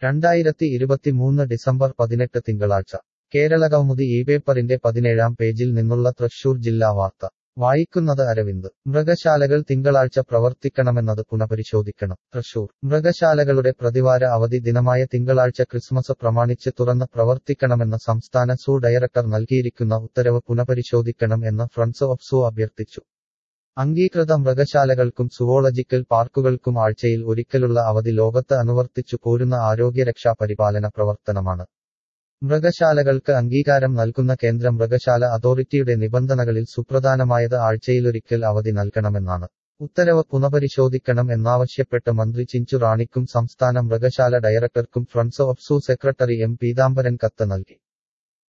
രണ്ടായിരത്തി ഇരുപത്തിമൂന്ന് ഡിസംബർ പതിനെട്ട് തിങ്കളാഴ്ച കേരളകൗമുദി ഈ പേപ്പറിന്റെ പതിനേഴാം പേജിൽ നിന്നുള്ള തൃശൂർ ജില്ലാ വാർത്ത വായിക്കുന്നത് അരവിന്ദ് മൃഗശാലകൾ തിങ്കളാഴ്ച പ്രവർത്തിക്കണമെന്നത് പുനഃപരിശോധിക്കണം തൃശൂർ മൃഗശാലകളുടെ പ്രതിവാര അവധി ദിനമായ തിങ്കളാഴ്ച ക്രിസ്മസ് പ്രമാണിച്ച് തുറന്ന് പ്രവർത്തിക്കണമെന്ന് സംസ്ഥാന സൂ ഡയറക്ടർ നൽകിയിരിക്കുന്ന ഉത്തരവ് പുനഃപരിശോധിക്കണം എന്ന് ഫ്രണ്ട്സ് ഓഫ് സൂ അഭ്യർത്ഥിച്ചു അംഗീകൃത മൃഗശാലകൾക്കും സുവോളജിക്കൽ പാർക്കുകൾക്കും ആഴ്ചയിൽ ഒരിക്കലുള്ള അവധി ലോകത്ത് അനുവർത്തിച്ചു പോരുന്ന ആരോഗ്യരക്ഷാ പരിപാലന പ്രവർത്തനമാണ് മൃഗശാലകൾക്ക് അംഗീകാരം നൽകുന്ന കേന്ദ്ര മൃഗശാല അതോറിറ്റിയുടെ നിബന്ധനകളിൽ സുപ്രധാനമായത് ആഴ്ചയിലൊരിക്കൽ അവധി നൽകണമെന്നാണ് ഉത്തരവ് പുനഃപരിശോധിക്കണം എന്നാവശ്യപ്പെട്ട് മന്ത്രി ചിഞ്ചു റാണിക്കും സംസ്ഥാന മൃഗശാല ഡയറക്ടർക്കും friends of zoo secretary M Peethambaran കത്ത് നൽകി